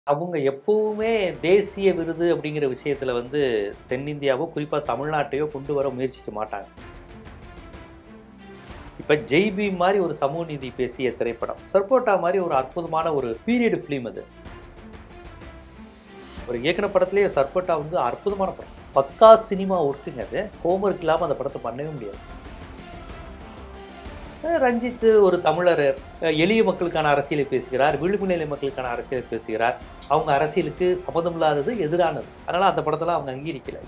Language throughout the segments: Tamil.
அவங்க எப்பவுமே தேசிய விருது அப்படிங்கிற விஷயத்துல வந்து தென்னிந்தியாவோ குறிப்பா தமிழ்நாட்டையோ கொண்டு வர முயற்சிக்க மாட்டாங்க இப்ப ஜெய்பி மாதிரி ஒரு சமூக நீதி பேசிய திரைப்படம் சர்போட்டா மாதிரி ஒரு அற்புதமான ஒரு பீரியட் ஃபிலிம் அது ஒரு இயக்குன படத்திலேயே சர்போட்டா வந்து அற்புதமான படம் பக்கா சினிமா ஒர்க்குங்க அது ஹோம்ஒர்க் இல்லாம அந்த படத்தை பண்ணவே முடியாது அஹ் ரஞ்சித் ஒரு தமிழர் அஹ் எளிய மக்களுக்கான அரசியலை பேசுகிறார் விளிம்பு நிலை மக்களுக்கான அரசியலை பேசுகிறார் அவங்க அரசியலுக்கு சம்மதம் இல்லாதது எதிரானது அதனால அந்த படத்தெல்லாம் அவங்க அங்கீகரிக்கல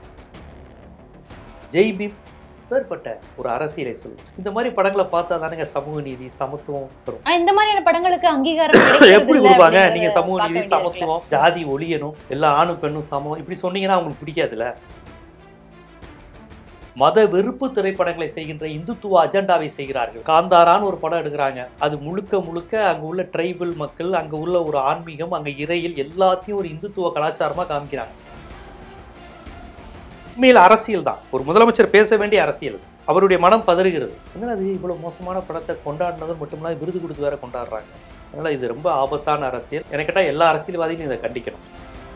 ஜெய் பீம் வேறுபட்ட ஒரு அரசியலை சொல்லு இந்த மாதிரி படங்களை பார்த்தா தானுங்க சமூக நீதி சமத்துவம் வரும் ஆனா இந்த மாதிரியான படங்களுக்கு அங்கீகாரம் கிடைக்கிறது எப்படி இல்ல கொடுப்பாங்க அப்படிங்கறத நீங்க சமூக பார்க்க நீதி வேண்டியது இருக்குல்ல. சமத்துவம் ஜாதி ஒழியணும் எல்லா ஆணும் பெண்ணும் சமம் இப்படி சொன்னீங்கன்னா அவங்களுக்கு பிடிக்காதுல்ல மத வெறுப்பு திரைப்படங்களை செய்கின்ற இந்துத்துவ அஜெண்டாவை செய்கிறார்கள் காந்தாரான்னு ஒரு படம் எடுக்கிறாங்க அது முழுக்க முழுக்க அங்க உள்ள ட்ரைபல் மக்கள் அங்க உள்ள ஒரு ஆன்மீகம் அங்க இறையில் எல்லாத்தையும் ஒரு இந்துத்துவ கலாச்சாரமா காமிக்கிறாங்க உண்மையில் அரசியல் தான் ஒரு முதலமைச்சர் பேச வேண்டிய அரசியல் அது. அவருடைய மனம் பதறுகிறது என்னடா அது இவ்வளவு மோசமான படத்தை கொண்டாடினது மட்டுமில்லாம விருது கொடுத்து வேற கொண்டாடுறாங்க அதனால இது ரொம்ப ஆபத்தான அரசியல் எனக்கு கேட்டால் எல்லா அரசியல்வாதியும் இதை கண்டிக்கணும்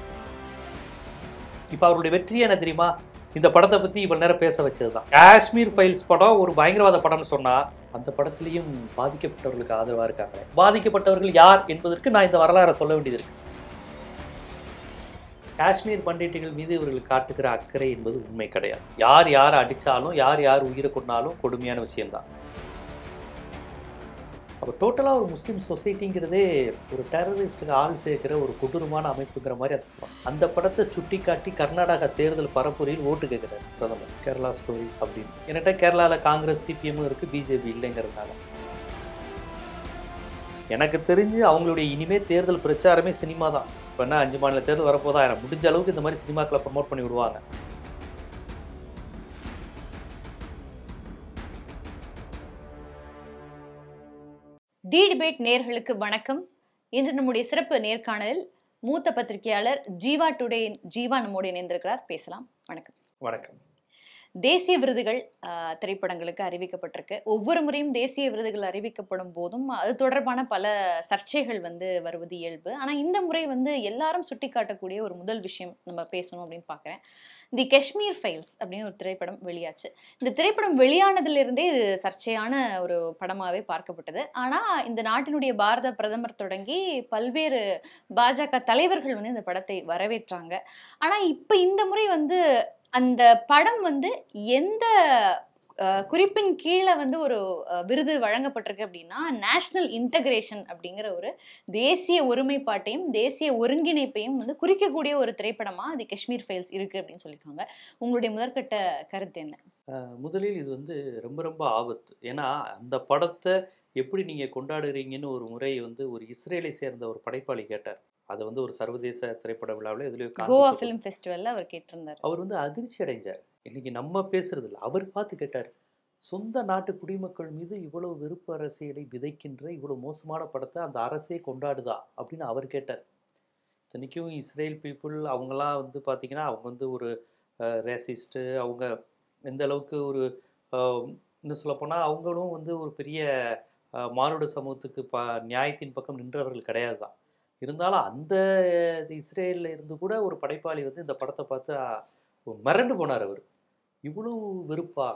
இப்போ அவருடைய வெற்றி என்ன தெரியுமா இந்த படத்தை பத்தி இவ்வளவு நேரம் பேச வச்சது தான் காஷ்மீர் ஃபைல்ஸ் படம் ஒரு பயங்கரவாத படம்னு சொன்னா அந்த படத்திலையும் பாதிக்கப்பட்டவர்களுக்கு ஆதரவா இருக்காங்க பாதிக்கப்பட்டவர்கள் யார் என்பதற்கு நான் இந்த வரலாறை சொல்ல வேண்டியது இருக்கு காஷ்மீர் பண்டிட்டுகள் மீது இவர்கள் காட்டுகிற அக்கறை என்பது உண்மை கிடையாது யார் யார் அடிச்சாலும் யார் யார் உயிரை கொண்டாலும் கொடுமையான விஷயம்தான் அப்போ டோட்டலாக ஒரு முஸ்லீம் சொசைட்டிங்கிறதே ஒரு டெரரிஸ்ட்டுக்கு ஆள் சேர்க்கிற ஒரு கொடூரமான அமைப்புங்கிற மாதிரி அந்த படம் அந்த படத்தை சுட்டி காட்டி கர்நாடகா தேர்தல் பரப்புரையில் ஓட்டு கேட்குறாரு பிரதமர் கேரளா ஸ்டோரி அப்படின்னு என்கிட்ட கேரளாவில் காங்கிரஸ் சிபிஎம்மும் இருக்குது பிஜேபி இல்லைங்கிறதுனால எனக்கு தெரிஞ்சு அவங்களுடைய இனிமே தேர்தல் பிரச்சாரமே சினிமா தான் இப்போ என்ன அஞ்சு மாநில தேர்தல் வரப்போதா எனக்கு முடிஞ்ச அளவுக்கு இந்த மாதிரி சினிமாக்களை ப்ரமோட் பண்ணி விடுவாங்க தி டிபேட் நேர்களுக்கு வணக்கம் இன்று நம்முடைய சிறப்பு நேர்காணலில் மூத்த பத்திரிகையாளர் ஜீவா டுடே ஜீவா நம்மோடு இணைந்திருக்கிறார் பேசலாம் வணக்கம் வணக்கம் தேசிய விருதுகள் ஆஹ், திரைப்படங்களுக்கு அறிவிக்கப்பட்டிருக்கு ஒவ்வொரு முறையும் தேசிய விருதுகள் அறிவிக்கப்படும் போதும் அது தொடர்பான பல சர்ச்சைகள் வந்து வருவது இயல்பு ஆனா இந்த முறை வந்து எல்லாரும் சுட்டிக்காட்டக்கூடிய ஒரு முதல் விஷயம் நம்ம பேசணும் அப்படின்னு பார்க்குறேன் தி காஷ்மீர் ஃபைல்ஸ் அப்படின்னு ஒரு திரைப்படம் வெளியாச்சு இந்த திரைப்படம் வெளியானதிலிருந்தே இது சர்ச்சையான ஒரு படமாவே பார்க்கப்பட்டது ஆனா இந்த நாட்டினுடைய பாரத பிரதமர் தொடங்கி பல்வேறு பாஜக தலைவர்கள் வந்து இந்த படத்தை வரவேற்றாங்க ஆனா இப்ப இந்த முறை வந்து அந்த படம் வந்து எந்த அஹ், குறிப்பின் கீழே வந்து ஒரு அஹ், விருது வழங்கப்பட்டிருக்கு அப்படின்னா நேஷனல் இன்டகிரேஷன் அப்படிங்கிற ஒரு தேசிய ஒருமைப்பாட்டையும் தேசிய ஒருங்கிணைப்பையும் வந்து குறிக்கக்கூடிய ஒரு திரைப்படமா அது காஷ்மீர் ஃபைல்ஸ் இருக்கு அப்படின்னு சொல்லியிருக்காங்க உங்களுடைய முதற்கட்ட கருத்து என்ன அஹ் முதலில் இது வந்து ரொம்ப ரொம்ப ஆபத்து ஏன்னா அந்த படத்தை எப்படி நீங்கள் கொண்டாடுறீங்கன்னு ஒரு முறை வந்து ஒரு இஸ்ரேலை சேர்ந்த ஒரு படைப்பாளி கேட்டார் அதை வந்து ஒரு சர்வதேச திரைப்பட விழாவில் எதுலையோ கோவா காண்பிக்கப்பட்டது. ஃபிலிம் ஃபெஸ்டிவல்ல அவர் கேட்டிருந்தார் அவர் வந்து அதிர்ச்சி அடைஞ்சார் இன்னைக்கு நம்ம பேசுறது இல்லை அவர் பார்த்து கேட்டார் சொந்த நாட்டு குடிமக்கள் மீது இவ்வளவு வெறுப்பு அரசியலை விதைக்கின்ற இவ்வளவு மோசமான படத்தை அந்த அரசே கொண்டாடுதா அப்படின்னு அவர் கேட்டார் இத்தனைக்கும் இஸ்ரேல் பீப்புள் அவங்கெல்லாம் வந்து பார்த்தீங்கன்னா அவங்க வந்து ஒரு ரேசிஸ்ட்டு அவங்க எந்த அளவுக்கு ஒரு அஹ், இன்னும் சொல்லப்போனால் அவங்களும் வந்து ஒரு பெரிய அஹ், மானுட சமூகத்துக்கு ப நியாயத்தின் பக்கம் நின்றவர்கள் கிடையாது தான் இருந்தாலும் அந்த இஸ்ரேலில் இருந்து கூட ஒரு படைப்பாளி வந்து இந்த படத்தை பார்த்து அஹ், மிரண்டு போனார் அவர் இவ்வளவு வெறுப்பா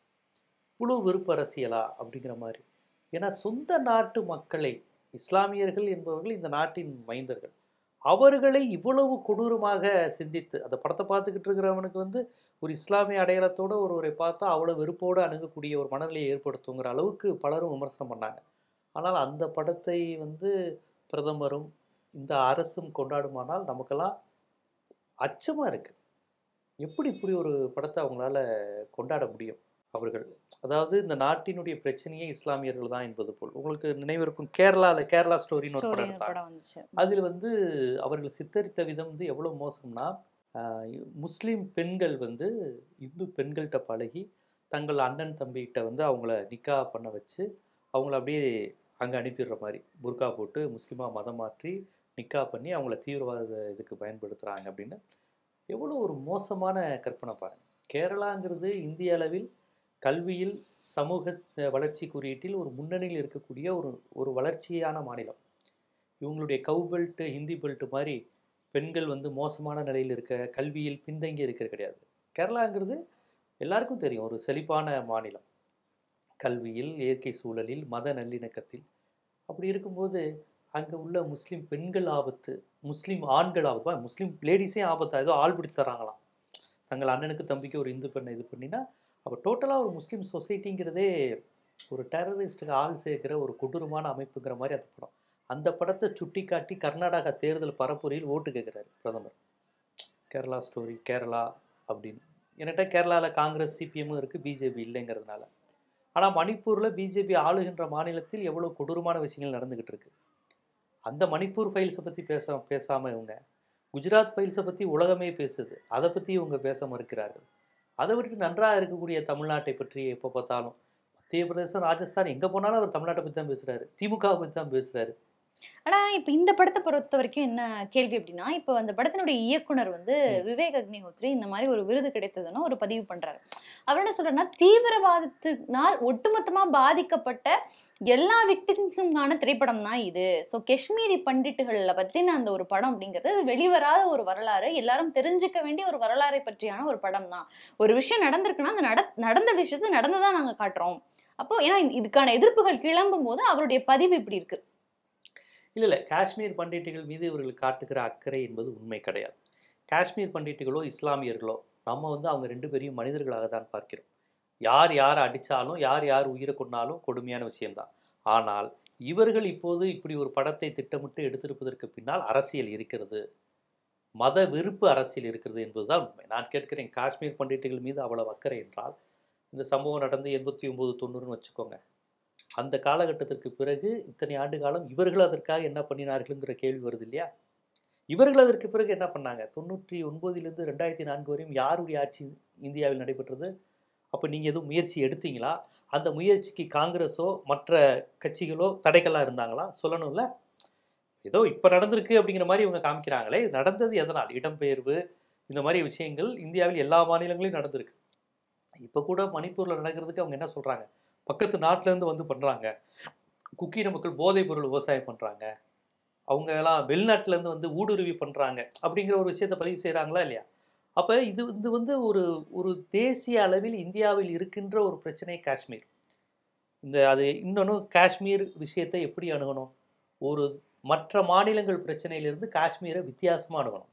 இவ்வளவு வெறுப்பு அரசியலா அப்படிங்கிற மாதிரி ஏன்னா சொந்த நாட்டு மக்களை இஸ்லாமியர்கள் என்பவர்கள் இந்த நாட்டின் மைந்தர்கள் அவர்களை இவ்வளவு கொடூரமாக சிந்தித்து அந்த படத்தை பார்த்துக்கிட்டு இருக்கிறவனுக்கு வந்து ஒரு இஸ்லாமிய அடையாளத்தோட ஒருவரை பார்த்தா அவ்வளோ வெறுப்போடு அணுகக்கூடிய ஒரு மனநிலையை ஏற்படுத்துங்கிற அளவுக்கு பலரும் விமர்சனம் பண்ணாங்க ஆனால் அந்த படத்தை வந்து பிரதமரும் இந்த அரசும் கொண்டாடுமானால் நமக்கெல்லாம் அச்சமா இருக்கு எப்படி இப்படி ஒரு படத்தை அவங்களால கொண்டாட முடியும் அவர்கள் அதாவது இந்த நாட்டினுடைய பிரச்சனையே இஸ்லாமியர்கள் தான் என்பது போல் உங்களுக்கு நினைவிருக்கும் கேரளால கேரளா ஸ்டோரின்னு ஒரு ஸ்டோரி படம் எடுத்தாங்க படம் வந்துச்சு அதில் வந்து அவர்கள் சித்தரித்த விதம் வந்து எவ்வளோ மோசம்னா ஆஹ், முஸ்லிம் பெண்கள் வந்து இந்து பெண்கள்கிட்ட பழகி தங்கள் அண்ணன் தம்பிகிட்ட வந்து அவங்கள நிக்கா பண்ண வச்சு அவங்கள அப்படியே அங்கே அனுப்பிடுற மாதிரி புர்கா போட்டு முஸ்லீமாக மதம் மாற்றி நிக்கா பண்ணி அவங்கள தீவிரவாத இதுக்கு பயன்படுத்துகிறாங்க அப்படின்னு எவ்வளோ ஒரு மோசமான கற்பனை பாருங்க கேரளாங்கிறது இந்திய அளவில் கல்வியில் சமூக அஹ், வளர்ச்சி குறியீட்டில் ஒரு முன்னணியில் இருக்கக்கூடிய ஒரு ஒரு வளர்ச்சியான மாநிலம் இவங்களுடைய கவு பெல்ட் ஹிந்தி பெல்ட் மாதிரி பெண்கள் வந்து மோசமான நிலையில் இருக்க கல்வியில் பின்தங்கி இருக்கிற கிடையாது கேரளாங்கிறது எல்லாருக்கும் தெரியும் ஒரு செழிப்பான மாநிலம் கல்வியில் இயற்கை சூழலில் மத நல்லிணக்கத்தில் அப்படி இருக்கும்போது அங்கே உள்ள முஸ்லீம் பெண்கள் ஆபத்து முஸ்லீம் ஆண்கள் ஆபத்து வா, முஸ்லீம் லேடிஸே ஆபத்தா ஏதோ ஆள் பிடிச்சு தராங்களாம் தங்கள் அண்ணனுக்கு தம்பிக்கு ஒரு இந்து பெண்ணை இது பண்ணினா அப்போ டோட்டலாக ஒரு முஸ்லீம் சொசைட்டிங்கிறதே ஒரு டெரரிஸ்ட்டுக்கு ஆள் சேர்க்கிற ஒரு கொடூரமான அமைப்புங்கிற மாதிரி அந்த படம் அந்த படத்தை சுட்டி காட்டி கர்நாடகா தேர்தல் பரப்புரையில் ஓட்டு கேட்குறாரு பிரதமர் கேரளா ஸ்டோரி கேரளா அப்படின்னு என்கிட்ட கேரளாவில் காங்கிரஸ் சிபிஎம்மும் இருக்குது பிஜேபி இல்லைங்கிறதுனால ஆனால் மணிப்பூரில் பிஜேபி ஆளுகின்ற மாநிலத்தில் எவ்வளோ கொடூரமான விஷயங்கள் நடந்துக்கிட்டு இருக்கு அந்த மணிப்பூர் ஃபைல்ஸை பற்றி பேச பேசாமல் இவங்க குஜராத் ஃபைல்ஸை பற்றி உலகமே பேசுது அதை பற்றி இவங்க பேச மறுக்கிறார்கள் அதை விட்டு நன்றாக இருக்கக்கூடிய தமிழ்நாட்டை பற்றி எப்போ பார்த்தாலும் மத்திய பிரதேசம் ராஜஸ்தான் எங்கே போனாலும் அவர் தமிழ்நாட்டை பற்றி தான் பேசுகிறாரு திமுகவை பற்றி தான் பேசுகிறாரு ஆனா இப்ப இந்த படத்தை பொறுத்த வரைக்கும் என்ன கேள்வி அப்படின்னா இப்போ அந்த படத்தினுடைய இயக்குனர் வந்து ம். விவேக் அக்னிஹோத்ரி இந்த மாதிரி ஒரு விருது கிடைத்ததுன்னா ஒரு பதிவு பண்றாரு அவர் என்ன சொல்றாருன்னா தீவிரவாதத்தினால் ஒட்டுமொத்தமா பாதிக்கப்பட்ட எல்லா விக்டிம்ஸுங்கான திரைப்படம் தான் இது ஸோ காஷ்மீரி பண்டிட்டுகளை பத்தின அந்த ஒரு படம் அப்படிங்கிறது அது வெளிவராத ஒரு வரலாறு எல்லாரும் தெரிஞ்சுக்க வேண்டிய ஒரு வரலாறை பற்றியான ஒரு படம் தான் ஒரு விஷயம் நடந்திருக்குன்னா அந்த நட நடந்த விஷயத்தை நடந்ததா நாங்க காட்டுறோம் அப்போ ஏன்னா இது- இதுக்கான எதிர்ப்புகள் கிளம்பும் போது அவருடைய பதிவு இப்படி இருக்கு இல்லை இல்லை காஷ்மீர் பண்டிட்டுகள் மீது இவர்கள் காட்டுகிற அக்கறை என்பது உண்மை கிடையாது காஷ்மீர் பண்டிட்டுகளோ இஸ்லாமியர்களோ நம்ம வந்து அவங்க ரெண்டு பேரையும் மனிதர்களாக தான் பார்க்கிறோம் யார் யாரை அடித்தாலும் யார் யார் உயிரை கொண்டாலும் கொடுமையான விஷயம்தான் ஆனால் இவர்கள் இப்போது இப்படி ஒரு படத்தை திட்டமிட்டு எடுத்திருப்பதற்கு பின்னால் அரசியல் இருக்கிறது மத வெறுப்பு அரசியல் இருக்கிறது என்பதுதான் உண்மை நான் கேட்கிறேன் காஷ்மீர் பண்டிட்டுகள் மீது அவ்வளவு அக்கறை என்றால் இந்த சம்பவம் நடந்து எண்பத்தி ஒம்பது தொண்ணூறுன்னு வச்சுக்கோங்க அந்த காலகட்டத்திற்கு பிறகு இத்தனை ஆண்டு காலம் இவர்கள் அதற்காக என்ன பண்ணினார்கள்ங்கிற கேள்வி வருது இல்லையா இவர்கள் அதற்கு பிறகு என்ன பண்ணாங்க தொண்ணூற்றி ஒன்பதிலிருந்து ரெண்டாயிரத்தி நான்கு வரையும் யாருடைய ஆட்சி இந்தியாவில் நடைபெற்றது அப்போ நீங்கள் எதுவும் முயற்சி எடுத்தீங்களா அந்த முயற்சிக்கு காங்கிரஸோ மற்ற கட்சிகளோ தடைகளாக இருந்தாங்களா சொல்லணும்ல ஏதோ இப்போ நடந்திருக்கு அப்படிங்கிற மாதிரி இவங்க காமிக்கிறாங்களே இது நடந்தது எதனால் இடம்பெயர்வு இந்த மாதிரி விஷயங்கள் இந்தியாவில் எல்லா மாநிலங்களையும் நடந்திருக்கு இப்போ கூட மணிப்பூரில் நடக்கிறதுக்கு அவங்க என்ன சொல்கிறாங்க பக்கத்து நாட்டிலேருந்து வந்து பண்ணுறாங்க குக்கீன மக்கள் போதைப் பொருள் விவசாயம் பண்ணுறாங்க அவங்க எல்லாம் வெளிநாட்டிலேருந்து வந்து ஊடுருவி பண்ணுறாங்க அப்படிங்கிற ஒரு விஷயத்தை பதிவு செய்கிறாங்களா இல்லையா அப்போ இது இது வந்து ஒரு ஒரு தேசிய அளவில் இந்தியாவில் இருக்கின்ற ஒரு பிரச்சனை காஷ்மீர் இந்த அது இன்னொன்று காஷ்மீர் விஷயத்தை எப்படி அணுகணும் ஒரு மற்ற மாநிலங்கள் பிரச்சனையிலிருந்து காஷ்மீரை வித்தியாசமாக அணுகணும்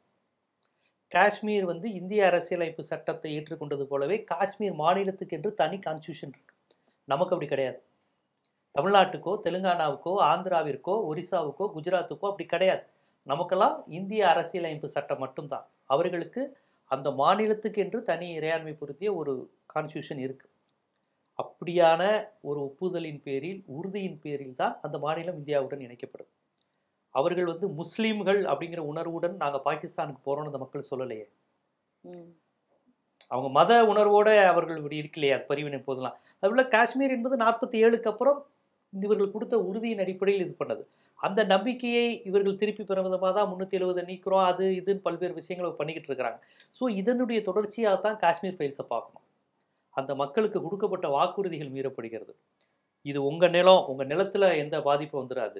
காஷ்மீர் வந்து இந்திய அரசியலமைப்பு சட்டத்தை ஏற்றுக்கொண்டது போலவே காஷ்மீர் மாநிலத்துக்கு என்று தனி கான்ஸ்டியூஷன் இருக்கு நமக்கு அப்படி கிடையாது தமிழ்நாட்டுக்கோ தெலுங்கானாவுக்கோ ஆந்திராவிற்கோ ஒரிசாவுக்கோ குஜராத்துக்கோ அப்படி கிடையாது நமக்கெல்லாம் இந்திய அரசியலமைப்பு சட்டம் மட்டும்தான் அவர்களுக்கு அந்த மாநிலத்துக்கு என்று தனி இறையாண்மை பொருத்திய ஒரு கான்ஸ்டியூஷன் இருக்கு அப்படியான ஒரு ஒப்புதலின் பேரில் உறுதியின் பேரில் தான் அந்த மாநிலம் இந்தியாவுடன் இணைக்கப்படுது அவர்கள் வந்து முஸ்லீம்கள் அப்படிங்கிற உணர்வுடன் நாங்கள் பாகிஸ்தானுக்கு போகிறோம்னு அந்த மக்கள் சொல்லலையே ம். அவங்க மத உணர்வோட அவர்கள் இப்படி இருக்கலையே அது பரிவினை போதெல்லாம் அதுபோல் காஷ்மீர் என்பது நாற்பத்தி ஏழுக்கு அப்புறம் இவர்கள் கொடுத்த உறுதியின் அடிப்படையில் இது பண்ணது அந்த நம்பிக்கையை இவர்கள் திருப்பி பெற விதமாக தான் முந்நூற்றி எழுபதை நீக்கிறோம் அது இதுன்னு பல்வேறு விஷயங்களை பண்ணிக்கிட்டு இருக்கிறாங்க ஸோ இதனுடைய தொடர்ச்சியாக தான் காஷ்மீர் ஃபைல்ஸை பார்க்கணும் அந்த மக்களுக்கு கொடுக்கப்பட்ட வாக்குறுதிகள் மீறப்படுகிறது இது உங்கள் நிலம் உங்கள் நிலத்தில் எந்த பாதிப்பும் வந்துடாது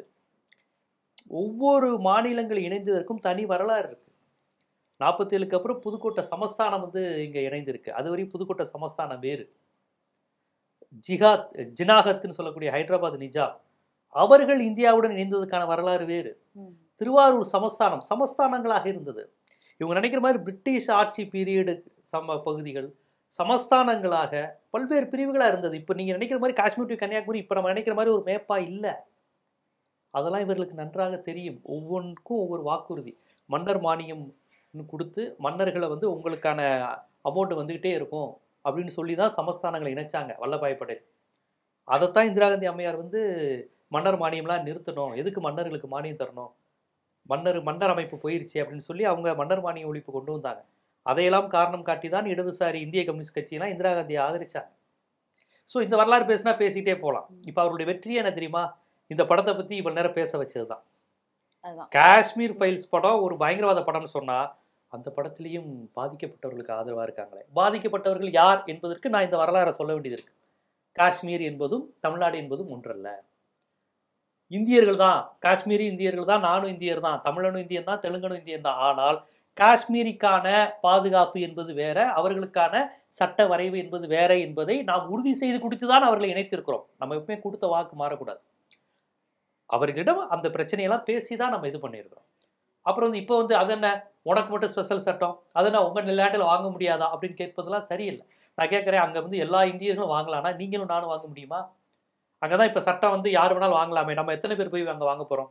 ஒவ்வொரு மாநிலங்கள் இணைந்ததற்கும் தனி வரலாறு இருக்கு நாற்பத்தேழுக்கு அப்புறம் புதுக்கோட்டை சமஸ்தானம் வந்து இங்கே இணைந்திருக்கு அது வரையும் புதுக்கோட்டை சமஸ்தானம் வேறு ஜிகாத் ஜினாகத்னு சொல்லக்கூடிய ஹைதராபாத் நிஜாம் அவர்கள் இந்தியாவுடன் இணைந்ததுக்கான வரலாறு வேறு ம். திருவாரூர் சமஸ்தானம் சமஸ்தானங்களாக இருந்தது இவங்க நினைக்கிற மாதிரி பிரிட்டிஷ் ஆட்சி பீரியடு சம பகுதிகள் சமஸ்தானங்களாக பல்வேறு பிரிவுகளாக இருந்தது இப்போ நீங்கள் நினைக்கிற மாதிரி காஷ்மீர் டு கன்னியாகுமரி இப்போ நம்ம நினைக்கிற மாதிரி ஒரு மேப்பா இல்லை அதெல்லாம் இவர்களுக்கு நன்றாக தெரியும் ஒவ்வொன்றுக்கும் ஒவ்வொரு வாக்குறுதி மன்னர் மானியம் கொடுத்து மன்னர்களை வந்து உங்களுக்கான அமௌண்ட் வந்துக்கிட்டே இருக்கும் அப்படின்னு சொல்லி தான் சமஸ்தானங்களை இணைச்சாங்க வல்லபாய் படேல் அதைத்தான் இந்திரா காந்தி அம்மையார் வந்து மன்னர் மானியம்லாம் நிறுத்தணும் எதுக்கு மன்னர்களுக்கு மானியம் தரணும் மன்னர் மன்னர் அமைப்பு போயிருச்சு அப்படின்னு சொல்லி அவங்க மன்னர் மானிய ஒழிப்பு கொண்டு வந்தாங்க அதையெல்லாம் காரணம் காட்டி தான் இடதுசாரி இந்திய கம்யூனிஸ்ட் கட்சியெல்லாம் இந்திரா காந்தியை ஆதரிச்சாங்க ஸோ இந்த வரலாறு பேசினா பேசிக்கிட்டே போகலாம் இப்போ அவருடைய வெற்றி என்ன தெரியுமா இந்த படத்தை பற்றி இவ்வளோ நேரம் பேச வச்சது தான் அதுதான் காஷ்மீர் ஃபைல்ஸ் படம் ஒரு பயங்கரவாத படம்னு சொன்னா அந்த படத்திலையும் பாதிக்கப்பட்டவர்களுக்கு ஆதரவாக இருக்காங்களே பாதிக்கப்பட்டவர்கள் யார் என்பதற்கு நான் இந்த வரலாறை சொல்ல வேண்டியது இருக்கு காஷ்மீர் என்பதும் தமிழ்நாடு என்பதும் ஒன்றல்ல இந்தியர்கள் தான் காஷ்மீரி இந்தியர்கள் தான் நானும் இந்தியர் தான் தமிழனும் இந்தியன் தான் தெலுங்கனும் இந்தியன் தான் ஆனால் காஷ்மீரிக்கான பாதுகாப்பு என்பது வேற அவர்களுக்கான சட்ட வரைவு என்பது வேற என்பதை நாம் உறுதி செய்து கொடுத்து தான் அவர்களை இணைத்திருக்கிறோம் நம்ம எப்பவுமே கொடுத்த வாக்கு மாறக்கூடாது அவர்களிடம் அந்த பிரச்சனையெல்லாம் பேசி தான் நம்ம இது பண்ணியிருக்கிறோம் அப்புறம் வந்து இப்போ வந்து அது என்ன உனக்கு மட்டும் ஸ்பெஷல் சட்டம் அது என்ன உங்கள் லேண்டில் வாங்க முடியாதா அப்படின்னு கேட்பதெல்லாம் சரியில்லை நான் கேட்குறேன் அங்கே வந்து எல்லா இந்தியர்களும் வாங்கலாம்னா நீங்களும் நானும் வாங்க முடியுமா அங்கே தான் இப்போ சட்டம் வந்து யார் வேணாலும் வாங்கலாமே நம்ம எத்தனை பேர் போய் அங்கே வாங்க போகிறோம்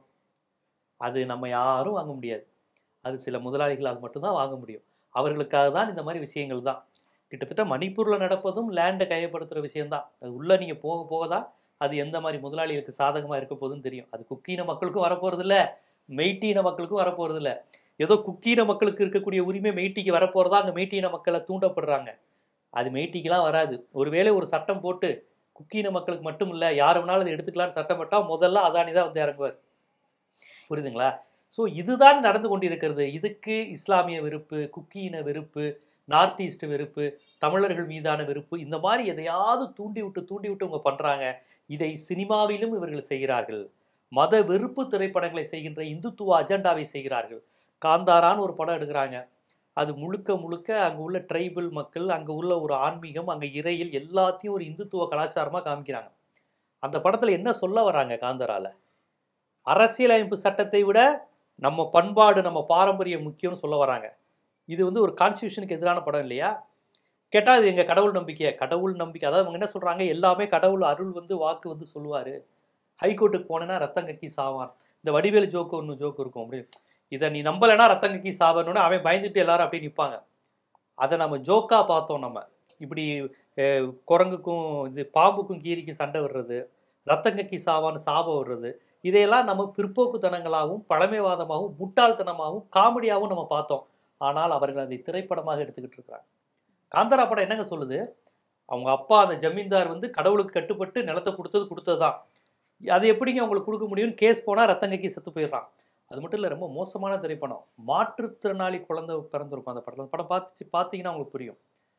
அது நம்ம யாரும் வாங்க முடியாது அது சில முதலாளிகளால் மட்டும்தான் வாங்க முடியும் அவர்களுக்காக தான் இந்த மாதிரி விஷயங்கள் தான் கிட்டத்தட்ட மணிப்பூரில் நடப்பதும் லேண்டை கையப்படுத்துகிற விஷயம்தான் அது உள்ளே நீங்கள் போக போக தான் அது எந்த மாதிரி முதலாளிகளுக்கு சாதகமாக இருக்க போகுதுன்னு தெரியும் அது குக்கீன மக்களுக்கும் வரப்போகிறதில்ல மெய்ட்டீன மக்களுக்கும் வரப்போகிறதில்ல ஏதோ குக்கீன மக்களுக்கு இருக்கக்கூடிய உரிமை மெய்ட்டிக்கு வரப்போகிறதா அங்கே மெய்ட்டீன மக்களை தூண்டப்படுறாங்க அது மெய்ட்டிக்கெலாம் வராது ஒருவேளை ஒரு சட்டம் போட்டு குக்கீன மக்களுக்கு மட்டும் இல்லை யார் வேணாலும் அதை எடுத்துக்கலாம்னு சட்டம் போட்டால் முதல்ல அதானி தான் வந்து இறங்குவார் புரியுதுங்களா ஸோ இதுதான் நடந்து கொண்டிருக்கிறது இதுக்கு இஸ்லாமிய வெறுப்பு குக்கியின வெறுப்பு நார்த் ஈஸ்ட் வெறுப்பு தமிழர்கள் மீதான வெறுப்பு இந்த மாதிரி எதையாவது தூண்டி விட்டு தூண்டி விட்டு இவங்க பண்ணுறாங்க இதை சினிமாவிலும் இவர்கள் செய்கிறார்கள் மத வெறுப்பு திரைப்படங்களை செய்கின்ற இந்துத்துவ அஜெண்டாவை செய்கிறார்கள் காந்தாரான்னு ஒரு படம் எடுக்கிறாங்க அது முழுக்க முழுக்க அங்கே உள்ள ட்ரைபிள் மக்கள் அங்கே உள்ள ஒரு ஆன்மீகம் அங்கே இறையில் எல்லாத்தையும் ஒரு இந்துத்துவ கலாச்சாரமாக காமிக்கிறாங்க அந்த படத்தில் என்ன சொல்ல வராங்க காந்தாரால அரசியலமைப்பு சட்டத்தை விட நம்ம பண்பாடு நம்ம பாரம்பரியம் முக்கியம்னு சொல்ல வராங்க இது வந்து ஒரு கான்ஸ்டியூஷனுக்கு எதிரான படம் இல்லையா கேட்டால் இது எங்கள் கடவுள் நம்பிக்கை கடவுள் நம்பிக்கை அதாவது அவங்க என்ன சொல்கிறாங்க எல்லாமே கடவுள் அருள் வந்து வாக்கு வந்து சொல்லுவார் ஹைகோர்ட்டுக்கு போனேன்னா ரத்தம் கக்கி சாவான் இந்த வடிவேலு ஜோக்கு ஒன்று ஜோக்கு இருக்கும் அப்படி இதை நீ நம்பலைன்னா ரத்தம் கக்கி சாவணும்னு அவன் பயந்துட்டு எல்லாரும் அப்படியே நிற்பாங்க அதை நம்ம ஜோக்காக பார்த்தோம் நம்ம இப்படி அஹ், குரங்குக்கும் இது பாம்புக்கும் கீரிக்கும் சண்டை வர்றது ரத்தங்கக்கி சாவான்னு சாபம் வர்றது இதையெல்லாம் நம்ம பிற்போக்குத்தனங்களாகவும் பழமைவாதமாகவும் முட்டாள்தனமாகவும் காமெடியாகவும் நம்ம பார்த்தோம் ஆனால் அவர்கள் அதை திரைப்படமாக எடுத்துக்கிட்டு இருக்கிறாங்க காந்தரா படம் என்னங்க சொல்லுது அவங்க அப்பா அந்த ஜமீன்தார் வந்து கடவுளுக்கு கட்டுப்பட்டு நிலத்தை கொடுத்தது கொடுத்தது தான் அது எப்படிங்க அவங்களுக்கு கொடுக்க முடியும்னு கேஸ் போனால் ரத்தங்கக்கி செத்து போயிடுறான் அது மட்டும் இல்லை ரொம்ப மோசமான திரைப்படம் மாற்றுத்திறனாளி குழந்தை பிறந்திருக்கும் அந்த படத்தில் படம் பார்த்து பார்த்தீங்கன்னா அவங்களுக்கு புரியும்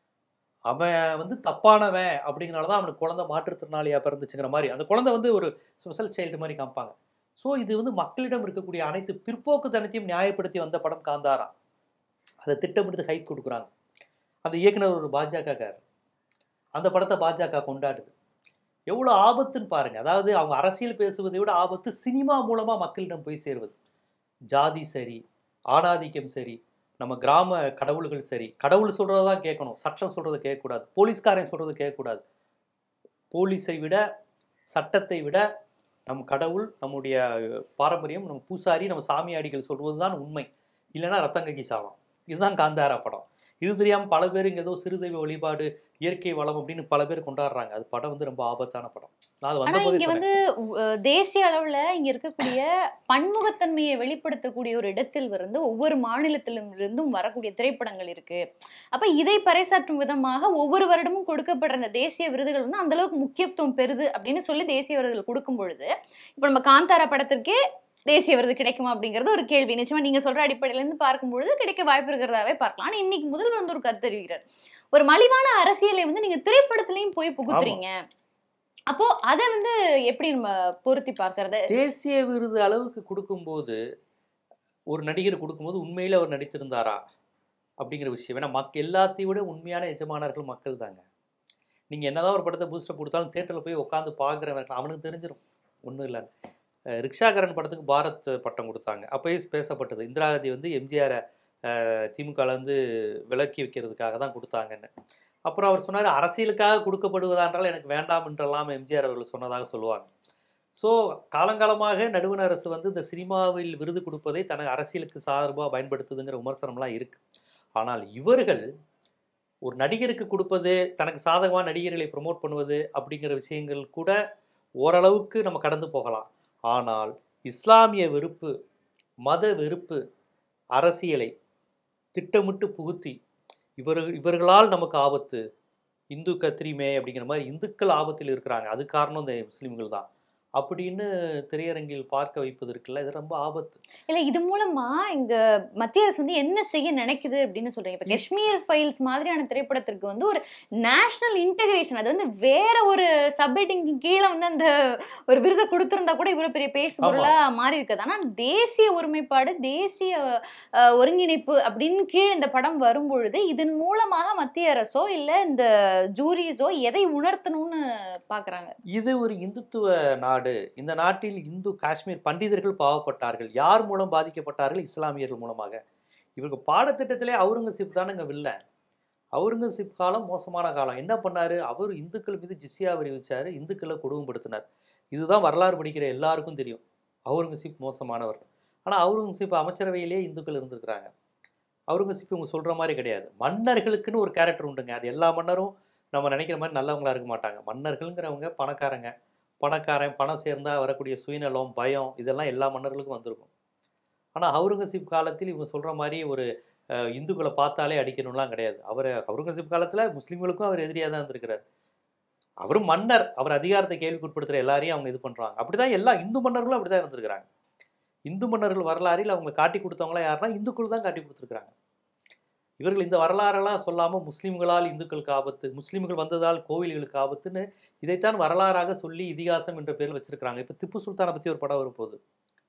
அவன் வந்து தப்பானவன் அப்படிங்கிறனால தான் அவனுக்கு குழந்தை மாற்றுத்திறனாளியாக பிறந்துச்சுங்கிற மாதிரி அந்த குழந்தை வந்து ஒரு ஸ்பெஷல் சைல்டு மாதிரி காமிப்பாங்க ஸோ இது வந்து மக்களிடம் இருக்கக்கூடிய அனைத்து பிற்போக்குத்தனத்தையும் நியாயப்படுத்தி வந்த படம் காந்தாரா அதை திட்டமிட்டு ஹைப் கொடுக்குறாங்க அந்த இயக்குனர் ஒரு பாஜகக்காரர் அந்த படத்தை பாஜக கொண்டாடுது எவ்வளோ ஆபத்துன்னு பாருங்க அதாவது அவங்க அரசியல் பேசுவதை விட ஆபத்து சினிமா மூலமாக மக்களிடம் போய் சேர்வது ஜாதி சரி ஆணாதிக்கம் சரி நம்ம கிராம கடவுள்கள் சரி கடவுள் சொல்கிறத தான் கேட்கணும் சட்டம் சொல்கிறத கேட்கக்கூடாது போலீஸ்காரன் சொல்கிறத கேட்கக்கூடாது போலீஸை விட சட்டத்தை விட நம் கடவுள் நம்முடைய பாரம்பரியம் நம்ம பூசாரி நம்ம சாமியாடிகள் சொல்வது தான் உண்மை இல்லைன்னா ரத்தங்கக்கி சாவம் இதுதான் காந்தாரா படம் இது தெரியாமல் பல பேர் இங்கே ஏதோ சிறுதெய்வ வழிபாடு இயற்கை வளம் அப்படின்னு பல பேர் கொண்டாடுறாங்க அது படம் வந்து ரொம்ப ஆபத்தான படம் நான் அது ஆனா வந்த இங்க வந்து அஹ், தேசிய அளவுல இங்க இருக்கக்கூடிய பன்முகத்தன்மையை வெளிப்படுத்தக்கூடிய ஒரு இடத்தில் வந்து ஒவ்வொரு மாநிலத்திலும் இருந்தும் வரக்கூடிய திரைப்படங்கள் இருக்கு அப்ப இதை பறைசாற்றும் விதமாக ஒவ்வொரு வருடமும் கொடுக்கப்படுற இந்த தேசிய விருதுகள் வந்து அந்த அளவுக்கு முக்கியத்துவம் பெறுது அப்படின்னு சொல்லி தேசிய விருதுகள் கொடுக்கும் பொழுது இப்ப நம்ம காந்தாரா படத்திற்கே தேசிய விருது கிடைக்குமா அப்படிங்கிறது ஒரு கேள்வி நிச்சயமா நீங்க சொல்ற அடிப்படையில இருந்து பார்க்கும்பொழுது கிடைக்க வாய்ப்பு இருக்கிறதாவே பார்க்கலாம் ஆனா இன்னைக்கு முதல்வர் வந்து ஒரு கருத்து தெரிவிக்கிறார் ஒரு மலிவான அரசியலை வந்து நீங்க திரைப்படத்திலையும் போய் புகுத்துறீங்க அப்போ அதை வந்து எப்படி நம்ம பொருத்தி பார்க்கறது தேசிய விருது அளவுக்கு கொடுக்கும்போது ஒரு நடிகர் கொடுக்கும்போது உண்மையில அவர் நடித்திருந்தாரா அப்படிங்கிற விஷயம் ஏன்னா மக் எல்லாத்தையும் விட உண்மையான எஜமானர்கள் மக்கள் தாங்க நீங்கள் என்னதான் ஒரு படத்தை பூஸ்டர் கொடுத்தாலும் தேட்டரில் போய் உட்காந்து பார்க்குறவன் அவனுக்கு தெரிஞ்சிடும் ஒன்றும் இல்லை ரிக்ஷாகரன் படத்துக்கு பாரத் பட்டம் கொடுத்தாங்க அப்போயே பேசப்பட்டது இந்திரா காந்தி வந்து எம்ஜிஆரை திமுகலேருந்து விலக்கி வைக்கிறதுக்காக தான் கொடுத்தாங்கன்னு அப்புறம் அவர் சொன்னார் அரசியலுக்காக கொடுக்கப்படுவதான்றால் எனக்கு வேண்டாம் என்றெல்லாம் எம்ஜிஆர் அவர்கள் சொன்னதாக சொல்லுவாங்க ஸோ காலங்காலமாக நடுவண் அரசு வந்து இந்த சினிமாவில் விருது கொடுப்பதை தனக்கு அரசியலுக்கு சார்பாக பயன்படுத்துதுங்கிற விமர்சனம்லாம் இருக்கு ஆனால் இவர்கள் ஒரு நடிகருக்கு கொடுப்பது தனக்கு சாதகமாக நடிகர்களை ப்ரொமோட் பண்ணுவது அப்படிங்கிற விஷயங்கள் கூட ஓரளவுக்கு நம்ம கடந்து போகலாம் ஆனால் இஸ்லாமிய வெறுப்பு மத வெறுப்பு அரசியலை திட்டமிட்டு புகுத்தி இவர் இவர்களால் நமக்கு ஆபத்து இந்து கத்திரிமே அப்படிங்கிற மாதிரி இந்துக்கள் ஆபத்தில் இருக்கிறாங்க அது காரணம் இந்த முஸ்லீம்கள் தான் அப்படின்னு திரையரங்கில் பார்க்க வைப்பது இருக்குல்ல இது ரொம்ப ஆபத்து இல்ல இது மூலமா இங்க மத்திய அரசு வந்து என்ன செய்ய நினைக்குது அப்படின்னு சொல்றீங்க இப்ப காஷ்மீர் ஃபைல்ஸ் மாதிரியான திரைப்படத்திற்கு வந்து ஒரு நேஷனல் இன்டகிரேஷன் அது வந்து வேற ஒரு சப்ஹெட்டிங் கீழே வந்து அந்த ஒரு விருதை கொடுத்திருந்தா கூட இவ்வளவு பெரிய பேசு பொருளா மாறி இருக்குது ஆனா தேசிய ஒருமைப்பாடு தேசிய அஹ், ஒருங்கிணைப்பு அப்படின்னு கீழ் இந்த படம் வரும்பொழுது இதன் மூலமாக மத்திய அரசோ இல்ல இந்த ஜூரிஸோ எதை உணர்த்தணும்னு பாக்குறாங்க இது ஒரு இந்துத்துவ நாடு இந்த நாட்டில் இந்து காஷ்மீர் பண்டிதர்கள் பாவப்பட்டார்கள் யார் மூலம் பாதிக்கப்பட்டார்கள் இஸ்லாமியர்கள் மூலமாக இவருக்கு பாடத்திட்டத்திலே அவுரங்கசீப் தானங்க வில்லன் அவுரங்கசீப் காலம் மோசமான காலம் என்ன பண்ணாரு அவர் இந்துக்கள் மீது ஜிஸ்யா வரி வச்சாரு இந்துக்களை கொடுமைப்படுத்தினார் இதுதான் வரலாறு படிக்கிற எல்லாருக்கும் தெரியும் அவுரங்கசீப் மோசமானவர் ஆனால் அவுரங்கசீப் அமைச்சரவையிலே இந்துக்கள் இருந்திருக்கிறாங்க அவுரங்கசீப் இவங்க சொல்ற மாதிரி கிடையாது மன்னர்களுக்குன்னு ஒரு கேரக்டர் உண்டுங்க அது எல்லா மன்னரும் நம்ம நினைக்கிற மாதிரி நல்லவங்களா இருக்க மாட்டாங்க மன்னர்கள்ங்கிறவங்க பணக்காரங்க பணக்காரன் பணம் சேர்ந்தா வரக்கூடிய சுயநலம் பயம் இதெல்லாம் எல்லா மன்னர்களுக்கும் வந்திருக்கும் ஆனால் அவுரங்கசீப் காலத்தில் இவங்க சொல்ற மாதிரி ஒரு அஹ், இந்துக்களை பார்த்தாலே அடிக்கணும்லாம் கிடையாது அவர் அவுரங்கசீப் காலத்துல முஸ்லீம்களுக்கும் அவர் எதிரியாக தான் இருந்திருக்கிறார் அவரும் மன்னர் அவர் அதிகாரத்தை கேள்விக்குட்படுத்துகிற எல்லாரையும் அவங்க இது பண்றாங்க அப்படிதான் எல்லா இந்து மன்னர்களும் அப்படிதான் இருந்திருக்கிறாங்க இந்து மன்னர்கள் வரலாறில் அவங்க காட்டி கொடுத்தவங்களா யாருன்னா இந்துக்கள் தான் காட்டி கொடுத்துருக்காங்க இவர்கள் இந்த வரலாறெல்லாம் சொல்லாம முஸ்லிம்களால் இந்துக்களுக்கு ஆபத்து முஸ்லிம்கள் வந்ததால் கோவில்களுக்கு ஆபத்துன்னு இதைத்தான் வரலாறாக சொல்லி இதிகாசம் என்ற பேரில் வச்சிருக்கிறாங்க இப்போ திப்பு சுல்தானை பற்றி ஒரு படம் வரப்போகுது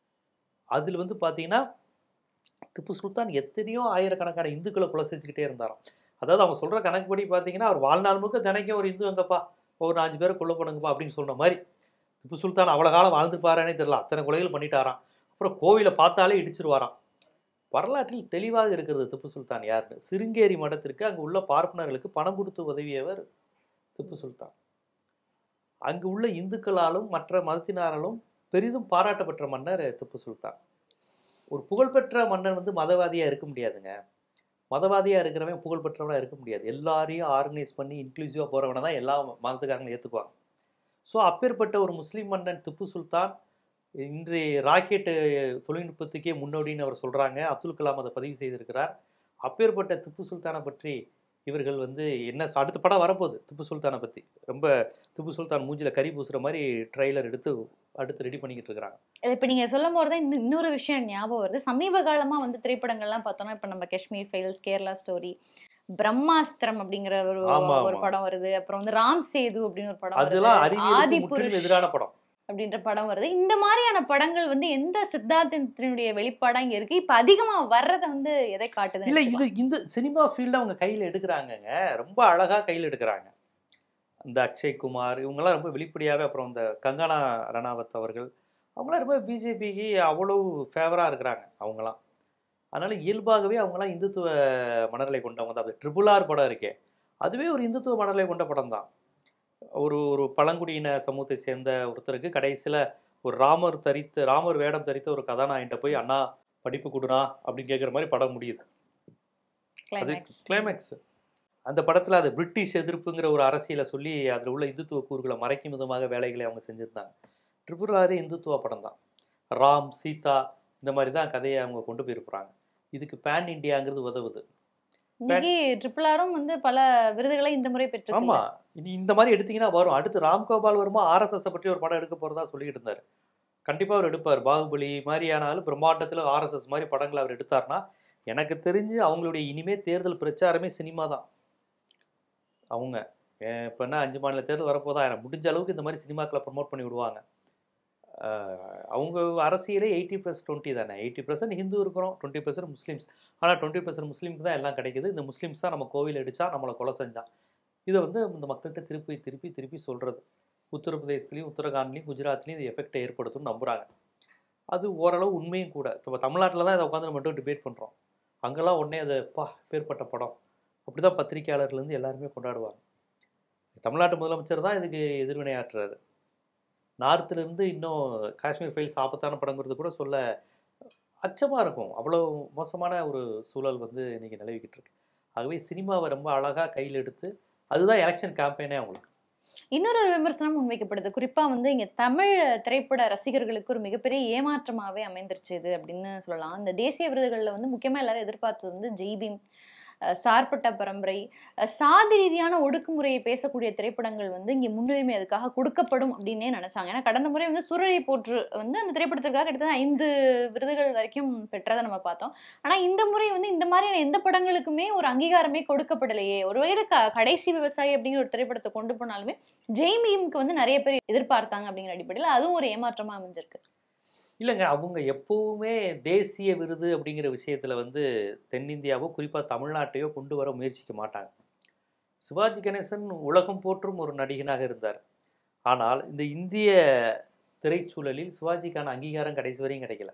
அதில் வந்து பார்த்தீங்கன்னா திப்பு சுல்தான் எத்தனையோ ஆயிரக்கணக்கான இந்துக்களை கொலை செஞ்சுக்கிட்டே இருந்தாராம் அதாவது அவங்க சொல்கிற கணக்குப்படி பார்த்தீங்கன்னா அவர் வாழ்நாள் முழுக்க தினைக்கும் ஒரு இந்து அங்கப்பா ஒரு அஞ்சு பேரை கொல்ல பண்ணுங்கப்பா அப்படின்னு சொல்ற மாதிரி திப்பு சுல்தான் அவ்வளோ காலம் வாழ்ந்துப்பாரானே தெரியல அத்தனை கொலைகள் பண்ணிட்டாராம் அப்புறம் கோவிலை பார்த்தாலே இடிச்சிருவாராம் வரலாற்றில் தெளிவாக இருக்கிறது திப்பு சுல்தான் யாருன்னு சிருங்கேரி மடத்திற்கு அங்கு உள்ள பார்ப்பனர்களுக்கு பணம் கொடுத்து உதவியவர் திப்பு சுல்தான் அங்கு உள்ள இந்துக்களாலும் மற்ற மதத்தினாராலும் பெரிதும் பாராட்டப்பட்ட மன்னர் திப்பு சுல்தான் ஒரு புகழ்பெற்ற மன்னன் வந்து மதவாதியா இருக்க முடியாதுங்க மதவாதியா இருக்கிறவன் புகழ்பெற்றவனா இருக்க முடியாது எல்லாரையும் ஆர்கனைஸ் பண்ணி இன்க்ளூசிவா போறவனை தான் எல்லா மதத்துக்காரங்களும் ஏத்துக்குவாங்க ஸோ அப்பேற்பட்ட ஒரு முஸ்லீம் மன்னன் திப்பு சுல்தான் இன்றைய ராக்கெட்டு தொழில்நுட்பத்துக்கே முன்னோடின்னு அவர் சொல்றாங்க அப்துல் கலாம் அதை பதிவு செய்திருக்கிறார் அப்பேற்பட்ட திப்பு சுல்தானை பற்றி இவர்கள் வந்து என்ன அடுத்த படம் வரப்போகுது திப்பு சுல்தானை பற்றி ரொம்ப திப்பு சுல்தான் மூஞ்சில கறி பூசுற மாதிரி ட்ரெய்லர் எடுத்து அடுத்து ரெடி பண்ணிக்கிட்டு இருக்கிறாங்க இப்ப நீங்க சொல்லும் போது தான் இன்னும் இன்னொரு விஷயம் ஞாபகம் வருது சமீப காலமா வந்து திரைப்படங்கள்லாம் பார்த்தோம்னா இப்ப நம்ம காஷ்மீர் ஃபைல்ஸ் கேரளா ஸ்டோரி பிரம்மாஸ்திரம் அப்படிங்கிற ஒரு ஆமா, ஒரு ஆமா. படம் வருது அப்புறம் வந்து ராம் சேது அப்படின்னு ஒரு படம் வருது அதெல்லாம் அறிவியலுக்கு ஆதிபுருஷ் முற்றிலும் எதிரான படம் அப்படின்ற படம் வருது இந்த மாதிரியான படங்கள் வந்து எந்த சித்தாந்தத்தினுடைய வெளிப்பாடா இங்க இருக்கு இப்ப அதிகமா வர்றத வந்து எதை காட்டுது இல்ல இது இந்த சினிமா ஃபீல்ட அவங்க கையில எடுக்கிறாங்கங்க ரொம்ப அழகா கையில எடுக்கிறாங்க இந்த அக்ஷய் குமார் இவங்கெல்லாம் ரொம்ப வெளிப்படையாவே அப்புறம் இந்த கங்கனா ரணாவத் அவர்கள் அவங்களாம் ரொம்ப பிஜேபிக்கு அவ்வளவு ஃபேவரா இருக்கிறாங்க அவங்களாம் அதனால இயல்பாகவே அவங்களாம் இந்துத்துவ மனநிலை கொண்டவங்க தான் அது ட்ரிபிள் ஆர் படம் இருக்கே அதுவே ஒரு இந்துத்துவ மனநிலை கொண்ட படம் தான் ஒரு ஒரு பழங்குடியின சமூகத்தை சேர்ந்த ஒருத்தருக்கு கடைசியில ஒரு ராமர் தரித்து ராமர் வேடம் தரித்த ஒரு கதாநாயகிட்ட போய் அண்ணா படிப்பு கொடுனா அப்படின்னு கேட்குற மாதிரி படம் முடியுது அது கிளைமேக்ஸ் கிளைமேக்ஸ் அந்த படத்துல அது பிரிட்டிஷ் எதிர்ப்புங்கிற ஒரு அரசியலை சொல்லி அதுல உள்ள இந்துத்துவ கூறுகளை மறைக்கும் விதமாக வேலைகளை அவங்க செஞ்சிருந்தாங்க ட்ரிபுராறு இந்துத்துவ படம் தான் ராம் சீதா இந்த மாதிரி தான் கதையை அவங்க கொண்டு போயிருப்பாங்க இதுக்கு பேன் இந்தியாங்கிறது உதவுது இன்னைக்கு ட்ரிபிள் ஆரும் வந்து பல விருதுகளை இந்த முறை பெற்று ஆமா இனி இந்த மாதிரி எடுத்தீங்கன்னா வரும் அடுத்து ராம்கோபால் வருமா ஆர்எஸ்எஸ் பற்றி ஒரு படம் எடுக்க போறதா சொல்லிட்டு இருந்தாரு கண்டிப்பா அவர் எடுப்பார் பாகுபலி மாதிரியானாலும் பிரம்மாண்டத்துல ஆர்எஸ்எஸ் மாதிரி படங்களை அவர் எடுத்தார்னா எனக்கு தெரிஞ்சு அவங்களுடைய இனிமே தேர்தல் பிரச்சாரமே சினிமா தான் அவங்க அஹ் இப்ப என்ன அஞ்சு மாநில தேர்தல் வரப்போதா எனக்கு முடிஞ்ச அளவுக்கு இந்த மாதிரி சினிமாக்களை ப்ரமோட் பண்ணி விடுவாங்க அஹ் அவங்க அரசியலே எயிட்டி ப்ளஸ் டுவெண்ட்டி தானே எயிட்டி பர்சன்ட் ஹிந்து இருக்கிறோம் டுவெண்ட்டி பர்சன்ட் முஸ்லீம்ஸ் ஆனால் டுவெண்ட்டி பர்சன்ட் முஸ்லீம்க்கு தான் எல்லாம் கிடைக்குது இந்த முஸ்லீம்ஸ் தான் நம்ம கோவில் அடிச்சா நம்மளை கொலை செஞ்சான் இதை வந்து இந்த மக்கள்கிட்ட திருப்பி திருப்பி திருப்பி சொல்றது உத்தரப்பிரதேசத்துலையும் உத்தரகாண்ட்லையும் குஜராத்லையும் இது எஃபெக்டை ஏற்படுத்தும்னு நம்புறாங்க அது ஓரளவு உண்மையும் கூட இப்போ தமிழ்நாட்டில் தான் இதை உட்காந்து நம்ம மட்டும் டிபேட் பண்ணுறோம் அங்கெல்லாம் உடனே அது பா பேர்பட்ட படம் அப்படி தான் பத்திரிகையாளர்லேருந்து எல்லாருமே கொண்டாடுவாங்க தமிழ்நாட்டு முதலமைச்சர் தான் இதுக்கு எதிர்வினையாற்றுறாரு நார்த்துல இருந்து இன்னும் காஷ்மீர் ஃபைல்ஸ் ஆபத்தான படங்கிறது கூட சொல்ல அச்சமாக இருக்கும் அவ்வளோ மோசமான ஒரு சூழல் வந்து இன்னைக்கு நிலவிக்கிட்டு இருக்கு ஆகவே சினிமாவை ரொம்ப அழகாக கையில் எடுத்து அதுதான் எலெக்ஷன் கேம்பெயினே அவங்களுக்கு இன்னொரு விமர்சனம் முன்வைக்கப்படுது குறிப்பா வந்து இங்க தமிழ் திரைப்பட ரசிகர்களுக்கு ஒரு மிகப்பெரிய ஏமாற்றமாவே அமைந்துருச்சு இது அப்படின்னு சொல்லலாம் இந்த தேசிய விருதுகள்ல வந்து முக்கியமா எல்லாரும் எதிர்பார்த்தது வந்து ஜெய்பீம் அஹ், சார்பட்ட பரம்பரை அஹ், சாதி ரீதியான ஒடுக்குமுறையை பேசக்கூடிய திரைப்படங்கள் வந்து இங்க முன்னுரிமை அதுக்காக கொடுக்கப்படும் அப்படின்னே நினைச்சாங்க ஏன்னா கடந்த முறை வந்து சூரரை போற்று வந்து அந்த திரைப்படத்திற்காக கிட்டத்தட்ட ஐந்து விருதுகள் வரைக்கும் பெற்றதை நம்ம பார்த்தோம் ஆனா இந்த முறை வந்து இந்த மாதிரியான எந்த படங்களுக்குமே ஒரு அங்கீகாரமே கொடுக்கப்படலையே ஒருவேளை க கடைசி விவசாயி அப்படிங்கிற ஒரு திரைப்படத்தை கொண்டு போனாலுமே ஜெய்மீமுக்கு வந்து நிறைய பேர் எதிர்பார்த்தாங்க அப்படிங்கிற அடிப்படையில் அதுவும் ஒரு ஏமாற்றமா அமைஞ்சிருக்கு இல்லைங்க அவங்க எப்பவுமே தேசிய விருது அப்படிங்கிற விஷயத்துல வந்து தென்னிந்தியாவோ குறிப்பா தமிழ்நாட்டையோ கொண்டு வர முயற்சிக்க மாட்டாங்க சிவாஜி கணேசன் உலகம் போற்றும் ஒரு நடிகனாக இருந்தார் ஆனால் இந்த இந்திய திரைச்சூழலில் சிவாஜிக்கான அங்கீகாரம் கடைசி வரையும் கிடைக்கல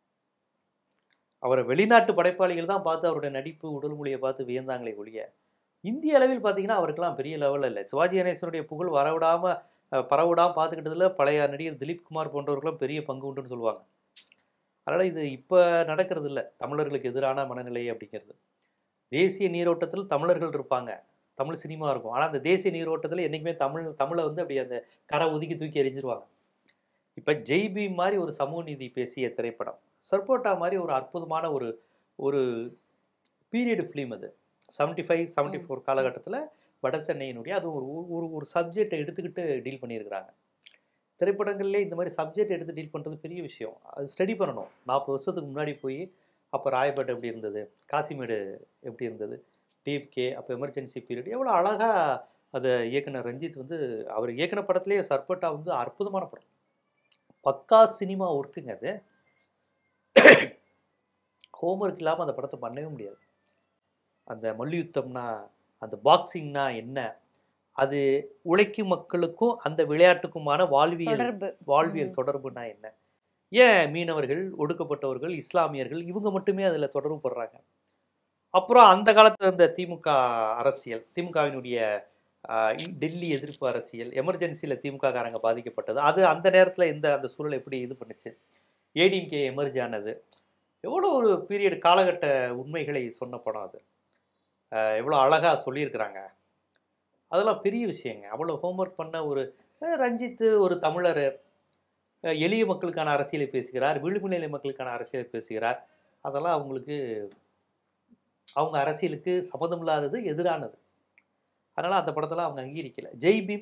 அவரை வெளிநாட்டு படைப்பாளிகள் தான் பார்த்து அவருடைய நடிப்பு உடல் மொழியை பார்த்து வியந்தாங்களே ஒழிய இந்திய அளவில் பார்த்தீங்கன்னா அவருக்கெல்லாம் பெரிய லெவலில் இல்லை சிவாஜி கணேசனுடைய புகழ் வரவிடாம அஹ், பரவிடாம பார்த்துக்கிட்டதுல பழைய நடிகர் திலீப் குமார் போன்றவர்களும் பெரிய பங்கு உண்டுன்னு சொல்லுவாங்க அதனால் இது இப்போ நடக்கிறது இல்லை தமிழர்களுக்கு எதிரான மனநிலை அப்படிங்கிறது தேசிய நீரோட்டத்தில் தமிழர்கள் இருப்பாங்க தமிழ் சினிமா இருக்கும் ஆனால் அந்த தேசிய நீரோட்டத்தில் என்றைக்குமே தமிழ் தமிழை வந்து அப்படி அந்த கரை ஒதுக்கி தூக்கி எறிஞ்சிருவாங்க இப்போ ஜெய்பி மாதிரி ஒரு சமூக நீதி பேசிய திரைப்படம் சர்போட்டா மாதிரி ஒரு அற்புதமான ஒரு ஒரு பீரியட் ஃபிலிம் அது செவன்ட்டி ஃபைவ் செவன்ட்டி ஃபோர் காலகட்டத்தில் வட சென்னையினுடைய அது ஒரு ஒரு ஒரு சப்ஜெக்டை எடுத்துக்கிட்டு டீல் பண்ணியிருக்கிறாங்க திரைப்படங்கள்லேயே இந்த மாதிரி சப்ஜெக்ட் எடுத்து டீல் பண்ணுறது பெரிய விஷயம் அது ஸ்டடி பண்ணணும் நாற்பது வருஷத்துக்கு முன்னாடி போய் அப்போ ராயப்பேட்டை எப்படி இருந்தது காசிமேடு எப்படி இருந்தது டிஎஃப்கே அப்போ எமர்ஜென்சி பீரியட் எவ்வளோ அழகாக அதை இயக்குனர் ரஞ்சித் வந்து அவர் இயக்குன படத்துலேயே சர்பட்டா வந்து அற்புதமான படம் பக்கா சினிமா ஒர்க்குங்க அது ஹோம்ஒர்க் இல்லாமல் அந்த படத்தை பண்ணவே முடியாது அந்த மல்யுத்தம்னா அந்த பாக்ஸிங்னா என்ன அது உழைக்கும் மக்களுக்கும் அந்த விளையாட்டுக்குமான வாழ்வியல் தொடர்பு வாழ்வியல் ம். தொடர்புனா என்ன ஏன் மீனவர்கள் ஒடுக்கப்பட்டவர்கள் இஸ்லாமியர்கள் இவங்க மட்டுமே அதில் தொடர்பு படுறாங்க அப்புறம் அந்த காலத்துல இருந்த திமுக அரசியல் திமுகவினுடைய ஆஹ், டெல்லி எதிர்ப்பு அரசியல் எமர்ஜென்சியில் திமுக காரங்க பாதிக்கப்பட்டது அது அந்த நேரத்தில் இந்த அந்த சூழலை எப்படி இது பண்ணுச்சு ஏடிஎம்கே எமர்ஜ் ஆனது எவ்வளோ ஒரு பீரியட் காலகட்ட உண்மைகளை சொன்ன படம் அது ஆஹ், எவ்வளோ அழகாக சொல்லியிருக்கிறாங்க அதெல்லாம் பெரிய விஷயங்க அவ்வளோ ஹோம்ஒர்க் பண்ண ஒரு அஹ், ரஞ்சித்து ஒரு தமிழர் அஹ், எளிய மக்களுக்கான அரசியலை பேசுகிறார் விளிம்பு நிலை மக்களுக்கான அரசியலை பேசுகிறார் அதெல்லாம் அவங்களுக்கு அவங்க அரசியலுக்கு சம்மதம் இல்லாதது எதிரானது அதனால் அந்த படத்தெல்லாம் அவங்க அங்கீகரிக்கல ஜெய் பீம்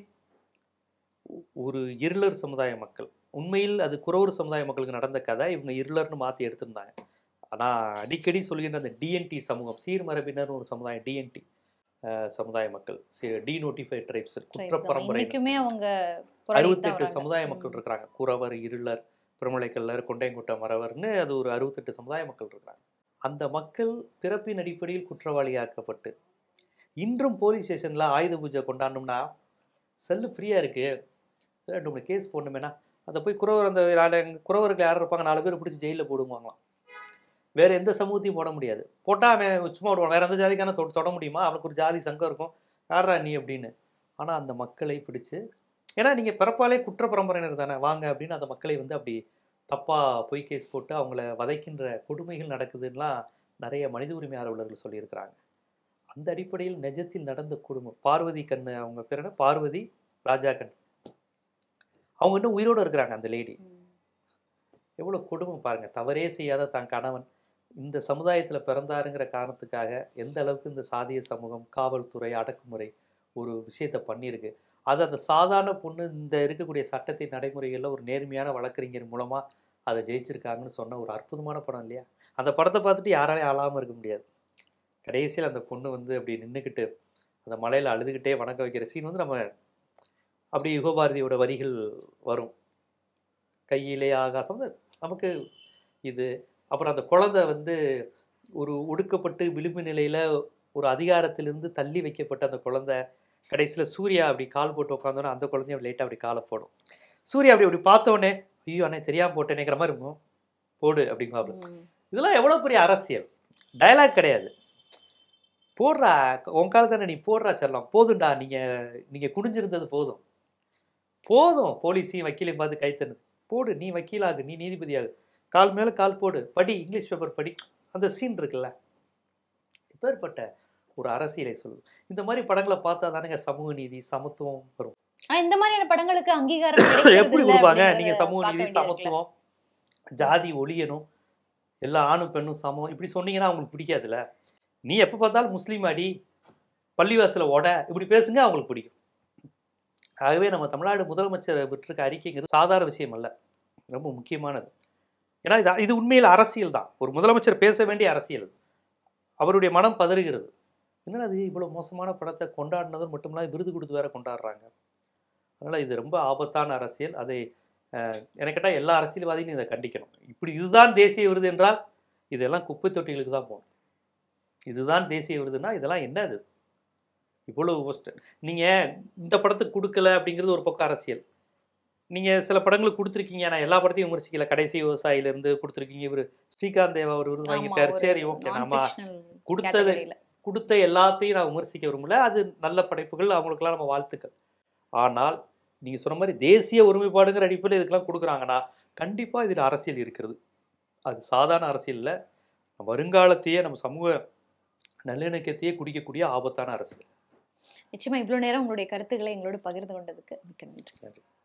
ஒரு இருளர் சமுதாய மக்கள் உண்மையில் அது குறவர் சமுதாய மக்களுக்கு நடந்த கதை இவங்க இருளர்னு மாற்றி எடுத்திருந்தாங்க ஆனால் அடிக்கடி சொல்கின்ற அந்த டிஎன்டி சமூகம் சீர்மரபினர்னு ஒரு சமுதாயம் டிஎன்டி சமுதாய மக்கள் டிநோட்டிஃபைட் ட்ரைப்ஸ் குற்ற Tribes. பரம்பரை இன்னைக்குமே அவங்க போராடிட்டு தான் அறுபத்தெட்டு வராங்க. சமுதாய ம். மக்கள் இருக்கிறாங்க குறவர் இருளர் பிரமலைக்கல்லர் கொண்டைங்குட்ட மறவர்னு அது ஒரு அறுபத்தெட்டு சமுதாய மக்கள் இருக்கிறாங்க அந்த மக்கள் பிறப்பின் அடிப்படையில் குற்றவாளியாக்கப்பட்டு இன்றும் போலீஸ் ஸ்டேஷனில் ஆயுத பூஜை கொண்டாடணும்னா செல்லு ஃப்ரீயாக இருக்குது ரெண்டு மூணு கேஸ் போடணுமேனா அதை போய் குறவர் அந்த நாலு குறவர்கள் யார் இருப்பாங்க நாலு பேர் பிடிச்சி ஜெயிலில் போடுவாங்களாம் வேற எந்த சமூகத்தையும் போட முடியாது போட்டால் அவன் சும்மா விடுவான் வேற எந்த ஜாதிக்கான தொட தொட முடியுமா அவனுக்கு ஒரு ஜாதி சங்கம் இருக்கும் யாரா நீ அப்படின்னு ஆனால் அந்த மக்களை பிடிச்சு ஏன்னா நீங்கள் பிறப்பாலே குற்ற பரம்பரையினர் தானே வாங்க அப்படின்னு அந்த மக்களை வந்து அப்படி தப்பாக பொய் கேஸ் போட்டு அவங்கள வதைக்கின்ற கொடுமைகள் நடக்குதுன்னெலாம் நிறைய மனித உரிமை ஆர்வலர்கள் சொல்லியிருக்கிறாங்க அந்த அடிப்படையில் நிஜத்தில் நடந்த குடும்பம் பார்வதி கண்ணு அவங்க பேர் என்ன பார்வதி ராஜா கண் அவங்க இன்னும் உயிரோடு இருக்கிறாங்க அந்த லேடி ம். எவ்வளோ கொடுமை பாருங்க தவறே செய்யாத தன் கணவன் இந்த சமுதாயத்தில் பிறந்தாருங்கிற காரணத்துக்காக எந்த அளவுக்கு இந்த சாதிய சமூகம் காவல்துறை அடக்குமுறை ஒரு விஷயத்தை பண்ணியிருக்கு அது அந்த சாதாரண பொண்ணு இந்த இருக்கக்கூடிய சட்டத்தின் நடைமுறைகளில் ஒரு நேர்மையான வழக்கறிஞர் மூலமாக அதை ஜெயிச்சிருக்காங்கன்னு சொன்ன ஒரு அற்புதமான படம் இல்லையா அந்த படத்தை பார்த்துட்டு யாராலையும் அழாமல் இருக்க முடியாது கடைசியில் அந்த பொண்ணு வந்து அப்படி நின்றுக்கிட்டு அந்த மலையில் அழுதுகிட்டே வணக்க வைக்கிற சீன் வந்து நம்ம அப்படி யுகபாரதியோட வரிகள் வரும் கையிலே ஆகாசம் வந்து நமக்கு இது அப்புறம் அந்த குழந்தை வந்து ஒரு ஒடுக்கப்பட்டு விளிம்பு நிலையில் ஒரு அதிகாரத்திலிருந்து தள்ளி வைக்கப்பட்ட அந்த குழந்தை கடைசியில் சூர்யா அப்படி கால் போட்டு உட்காந்தோன்னே அந்த குழந்தையும் லைட்டாக அப்படி காலை போடும் சூர்யா அப்படி அப்படி பார்த்தோன்னே ஐயோ அண்ணே தெரியாமல் போட்டேனேங்கிற மாதிரி இருக்கும் போடு அப்படிங்குவாப்ல ம். இதெல்லாம் எவ்வளோ பெரிய அரசியல் டயலாக் கிடையாது போடுறா உன் காலத்தானே நீ போடுறா செல்லம் போதும்டா நீங்கள் நீங்கள் குனிஞ்சிருந்தது போதும் போதும் போலீஸையும் வக்கீலையும் பார்த்து கைத்தனது போடு நீ வக்கீலாகு நீ நீதிபதியாகு கால் மேலே கால் போடு படி இங்கிலீஷ் பேப்பர் படி அந்த சீன் இருக்குல்ல இப்பேற்பட்ட ஒரு அரசியலை சொல்லு இந்த மாதிரி படங்களை பார்த்தா தானேங்க சமூக நீதி சமத்துவம் வரும் ஆனா இந்த மாதிரியான படங்களுக்கு அங்கீகாரம் கிடைக்கிறது எப்படி இல்ல கொடுப்பாங்க அப்படிங்கறத நீங்க சமூக பார்க்க நீதி வேண்டியது இருக்குல்ல. சமத்துவம் ஜாதி ஒழியணும் எல்லா ஆணும் பெண்ணும் சமம் இப்படி சொன்னீங்கன்னா அவங்களுக்கு பிடிக்காதுல்ல நீ எப்போ பார்த்தாலும் முஸ்லீம் அடி பள்ளிவாசல ஓட இப்படி பேசுங்க அவங்களுக்கு பிடிக்கும் ஆகவே நம்ம தமிழ்நாடு முதலமைச்சர் விட்டிருக்க அறிக்கைங்கிறது சாதாரண விஷயம் அல்ல ரொம்ப முக்கியமானது ஏன்னா இது இது உண்மையில் அரசியல் தான் ஒரு முதலமைச்சர் பேச வேண்டிய அரசியல் இது. அவருடைய மனம் பதறுகிறது என்னடா அது இவ்வளோ மோசமான படத்தை கொண்டாடினது மட்டும் இல்லாமல் விருது கொடுத்து வேற கொண்டாடுறாங்க அதனால் இது ரொம்ப ஆபத்தான அரசியல் அதை அஹ், எனக்கு கேட்டால் எல்லா அரசியல்வாதியும் இதை கண்டிக்கணும் இப்படி இதுதான் தேசிய விருது என்றால் இதெல்லாம் குப்பை தொட்டிகளுக்கு தான் போகணும் இதுதான் தேசிய விருதுனா இதெல்லாம் என்னது இவ்வளவு ஒஸ்ட் நீங்கள் இந்த படத்துக்கு கொடுக்கல அப்படிங்கிறது ஒரு பக்கம் அரசியல் நீங்கள் சில படங்களுக்கு கொடுத்துருக்கீங்க நான் எல்லா படத்தையும் விமர்சிக்கல கடைசி விவசாயிலேருந்து கொடுத்துருக்கீங்க இவர் ஸ்ரீகாந்த் தேவா அவர் விருது வாங்கிட்டார் சரி ஓகே நம்ம கொடுத்தது கொடுத்த எல்லாத்தையும் நான் விமர்சிக்க விரும்பல அது நல்ல படைப்புகள் அவங்களுக்கெல்லாம் நம்ம வாழ்த்துக்கள் ஆனால் நீங்கள் சொன்ன மாதிரி தேசிய ஒருமைப்பாடுங்கிற அடிப்படையில் இதுக்கெல்லாம் கொடுக்குறாங்கன்னா கண்டிப்பாக இதில் அரசியல் இருக்கிறது அது சாதாரண அரசியல் இல்லை வருங்காலத்தையே நம்ம சமூக நல்லிணக்கத்தையே குடிக்கக்கூடிய ஆபத்தான அரசியல் நிச்சயமா இவ்வளவு நேரம் உங்களுடைய கருத்துக்களை எங்களோடு பகிர்ந்து கொண்டதுக்கு மிக்க நன்றி நன்றி